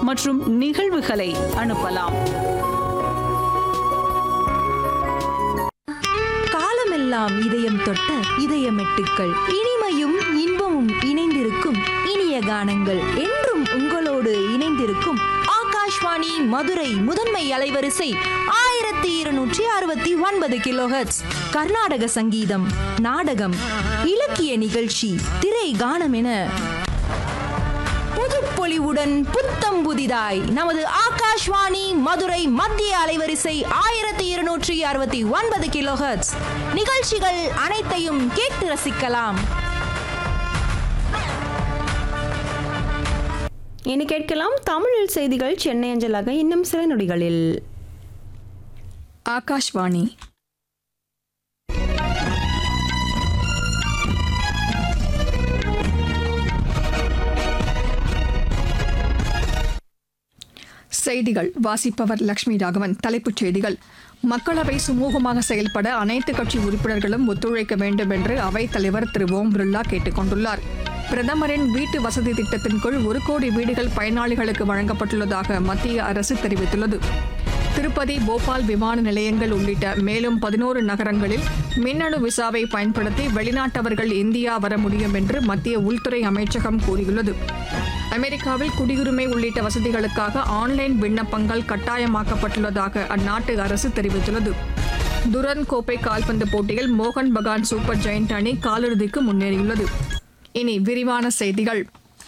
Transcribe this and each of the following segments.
மற்றும் நிகழ்வுகளை அனுப்பலாம் காலமெல்லாம் இதயம் தொட்ட இதயமெட்டுக்கள் இனிமையும் இன்பமும் இணைந்திருக்கும் இனிய கானங்கள் என்றும் உங்களோடு இணைந்திருக்கும் ஆகாஷ்வாணி மதுரை முதன்மை அலைவரிசை ஆயிரத்தி இருநூற்றி அறுபத்தி ஒன்பது கிலோஹெட்ஸ் கர்நாடக சங்கீதம் நாடகம் இலக்கிய நிகழ்ச்சி திரை கானம் என புதுப்பொலிவுடன் புத்தம் புதிதாய் நமது ஆகாஷ்வாணி மதுரை மத்திய அலைவரிசை ஆயிரத்தி இருநூற்றி அறுபத்தி ஒன்பது கிலோஹெர்ட்ஸ் நிகழ்ச்சிகள் அனைத்தையும் கேட்டு ரசிக்கலாம் இனி கேட்கலாம் தமிழில் செய்திகள் சென்னை அஞ்சலாக இன்னும் சில நொடிகளில் ஆகாஷ்வாணி செய்திகள் வாசிப்பவர் லட்சுமி ராகவன் தலைப்புச் செய்திகள் மக்களவை சுமூகமாக செயல்பட அனைத்து கட்சி உறுப்பினர்களும் ஒத்துழைக்க வேண்டும் என்று அவைத் தலைவர் திரு ஓம் பிர்லா கேட்டுக் கொண்டுள்ளார் பிரதமரின் வீட்டு வசதி திட்டத்தின் கீழ் ஒரு கோடி வீடுகள் பயனாளிகளுக்கு வழங்கப்பட்டுள்ளதாக மத்திய அரசு தெரிவித்துள்ளது திருப்பதி போபால் விமான நிலையங்கள் உள்ளிட்ட மேலும் பதினோரு நகரங்களில் மின்னணு விசாவை பயன்படுத்தி வெளிநாட்டவர்கள் இந்தியா வர முடியும் என்று மத்திய உள்துறை அமைச்சகம் கூறியுள்ளது அமெரிக்காவில் குடியுரிமை உள்ளிட்ட வசதிகளுக்காக ஆன்லைன் விண்ணப்பங்கள் கட்டாயமாக்கப்பட்டுள்ளதாக அந்நாட்டு அரசு தெரிவித்துள்ளது துரன் கோப்பை கால்பந்து போட்டியில் மோகன் பகான் சூப்பர் ஜெயண்ட் அணி காலிறுதிக்கு முன்னேறியுள்ளது இனி விரிவான செய்திகள்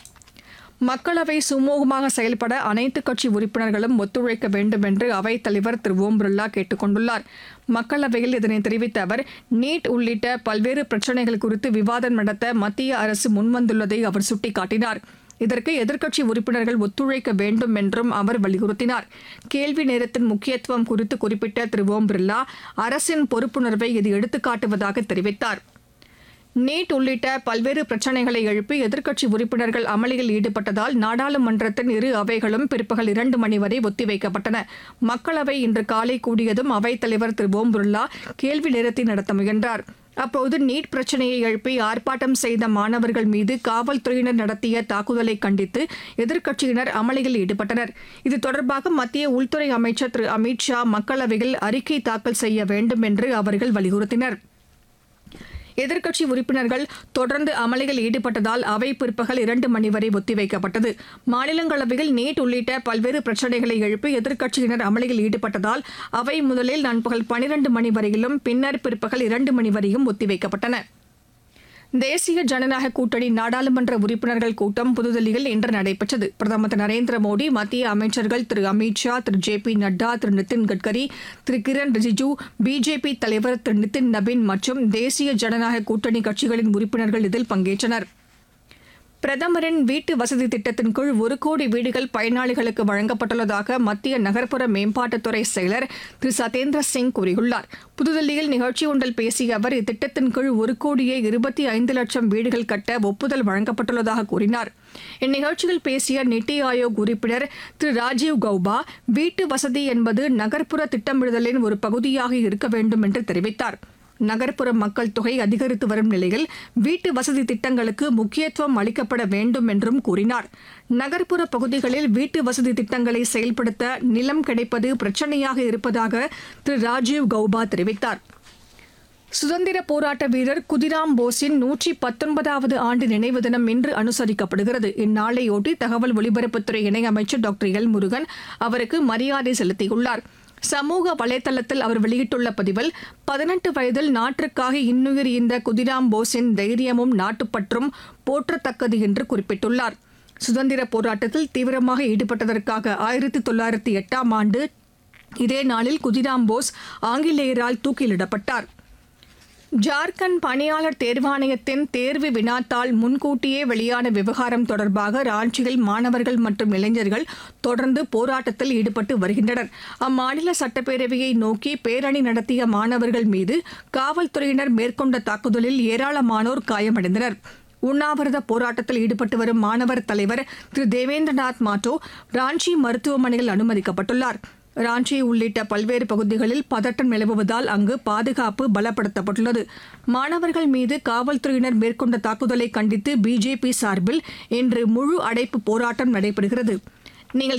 மக்களவை சுமூகமாக செயல்பட அனைத்து கட்சி உறுப்பினர்களும் ஒத்துழைக்க வேண்டும் என்று அவைத் தலைவர் திரு ஓம் பிர்லா கேட்டுக் கொண்டுள்ளார் மக்களவையில் இதனை தெரிவித்த அவர் நீட் உள்ளிட்ட பல்வேறு பிரச்சினைகள் குறித்து விவாதம் நடத்த மத்திய அரசு முன்வந்துள்ளதை அவர் சுட்டிக்காட்டினார் இதற்கு எதிர்க்கட்சி உறுப்பினர்கள் ஒத்துழைக்க வேண்டும் என்றும் அவர் வலியுறுத்தினார் கேள்வி நேரத்தின் முக்கியத்துவம் குறித்து குறிப்பிட்ட திரு ஓம் பிர்லா அரசின் பொறுப்புணர்வை இது எடுத்துக்காட்டுவதாக தெரிவித்தார் நீட் உள்ளிட்ட பல்வேறு பிரச்சினைகளை எழுப்பி எதிர்க்கட்சி உறுப்பினர்கள் அமளியில் ஈடுபட்டதால் நாடாளுமன்றத்தின் இரு அவைகளும் பிற்பகல் இரண்டு மணி வரை ஒத்திவைக்கப்பட்டன மக்களவை இன்று காலை கூடியதும் அவைத் தலைவர் திரு ஓம் பிர்லா கேள்வி நேரத்தை நடத்த முயன்றார் அப்போது நீட் பிரச்சினையை எழுப்பி ஆர்ப்பாட்டம் செய்த மாணவர்கள் மீது காவல்துறையினர் நடத்திய தாக்குதலை கண்டித்து எதிர்க்கட்சியினர் அமளியில் ஈடுபட்டனர் இது தொடர்பாக மத்திய உள்துறை அமைச்சர் திரு அமித் ஷா மக்களவையில் அறிக்கை தாக்கல் செய்ய வேண்டும் என்று அவர்கள் வலியுறுத்தினர் எதிர்க்கட்சி உறுப்பினர்கள் தொடர்ந்து அமளியில் ஈடுபட்டதால் அவை பிற்பகல் இரண்டு மணி வரை ஒத்திவைக்கப்பட்டது மாநிலங்களவையில் நீட் உள்ளிட்ட பல்வேறு பிரச்சினைகளை எழுப்பி எதிர்க்கட்சியினர் அமளியில் ஈடுபட்டதால் அவை முதலில் நண்பகல் பனிரண்டு மணி வரையிலும் பின்னர் பிற்பகல் இரண்டு மணி வரையும் ஒத்திவைக்கப்பட்டன தேசிய ஜனநாயக கூட்டணி நாடாளுமன்ற உறுப்பினர்கள் கூட்டம் புதுதில்லியில் இன்று நடைபெற்றது பிரதமர் திரு நரேந்திர மோடி மத்திய அமைச்சர்கள் திரு அமித் ஷா திரு ஜே பி நட்டா திரு நிதின் கட்கரி திரு கிரண் ரிஜிஜு பிஜேபி தலைவர் திரு நிதின் நபின் மற்றும் தேசிய ஜனநாயக கூட்டணி கட்சிகளின் உறுப்பினர்கள் இதில் பங்கேற்றனர் பிரதமரின் வீட்டு வசதி திட்டத்தின் கீழ் ஒரு கோடி வீடுகள் பயனாளிகளுக்கு வழங்கப்பட்டுள்ளதாக மத்திய நகர்ப்புற மேம்பாட்டுத்துறை செயலர் திரு சதேந்திர சிங் கூறியுள்ளார் புதுதில்லியில் நிகழ்ச்சி ஒன்றில் பேசிய அவர் இத்திட்டத்தின் கீழ் ஒரு கோடியே இருபத்தி ஐந்து லட்சம் வீடுகள் கட்ட ஒப்புதல் வழங்கப்பட்டுள்ளதாக கூறினார் இந்நிகழ்ச்சியில் பேசிய நித்தி ஆயோக் உறுப்பினர் திரு ராஜீவ் கௌபா வீட்டு வசதி என்பது நகர்ப்புற திட்டமிடுதலின் ஒரு பகுதியாக இருக்க வேண்டும் என்று தெரிவித்தார் நகர்ப்புற மக்கள் தொகை அதிகரித்து வரும் நிலையில் வீட்டு வசதி திட்டங்களுக்கு முக்கியத்துவம் அளிக்கப்பட வேண்டும் என்றும் கூறினார் நகர்ப்புற பகுதிகளில் வீட்டு வசதி திட்டங்களை செயல்படுத்த நிலம் கிடைப்பது பிரச்சனையாக இருப்பதாக திரு ராஜீவ் கௌபா தெரிவித்தார் சுதந்திர போராட்ட வீரர் குதிராம் போஸின் நூற்றி பத்தொன்பதாவது ஆண்டு நினைவு தினம் இன்று அனுசரிக்கப்படுகிறது இந்நாளையொட்டி தகவல் ஒலிபரப்புத்துறை இணையமைச்சர் டாக்டர் எல் முருகன் அவருக்கு மரியாதை செலுத்தியுள்ளார் சமூக வலைதளத்தில் அவர் வெளியிட்டுள்ள பதிவில் பதினெட்டு வயதில் நாட்டிற்காக இன்னுயிர் ஈந்த குதிராம் போஸின் தைரியமும் நாட்டுப்பற்றும் போற்றத்தக்கது என்று குறிப்பிட்டுள்ளார் சுதந்திர போராட்டத்தில் தீவிரமாக ஈடுபட்டதற்காக ஆயிரத்தி தொள்ளாயிரத்தி எட்டாம் ஆண்டு இதே நாளில் குதிராம் போஸ் ஆங்கிலேயரால் தூக்கிலிடப்பட்டார் ஜார்க்கண்ட் பணியாளர் தேர்வாணையத்தின் தேர்வு வினாத்தாள் முன்கூட்டியே வெளியான விவகாரம் தொடர்பாக ராஞ்சியில் மாணவர்கள் மற்றும் இளைஞர்கள் தொடர்ந்து போராட்டத்தில் ஈடுபட்டு வருகின்றனர் அம்மாநில சட்டப்பேரவையை நோக்கி பேரணி நடத்திய மாணவர்கள் மீது காவல்துறையினர் மேற்கொண்ட தாக்குதலில் ஏராளமானோர் காயமடைந்தனர் உண்ணாவிரத போராட்டத்தில் ஈடுபட்டு வரும் மாணவர் தலைவர் திரு தேவேந்திரநாத் மாட்டோ ராஞ்சி மருத்துவமனையில் அனுமதிக்கப்பட்டுள்ளார் ராஞ்சி உள்ளிட்ட பல்வேறு பகுதிகளில் பதட்டம் நிலவுவதால் அங்கு பாதுகாப்பு பலப்படுத்தப்பட்டுள்ளது மாணவர்கள் மீது காவல்துறையினர் மேற்கொண்ட தாக்குதலை கண்டித்து பிஜேபி சார்பில் இன்று முழு அடைப்பு போராட்டம் நடைபெறுகிறது நீங்கள்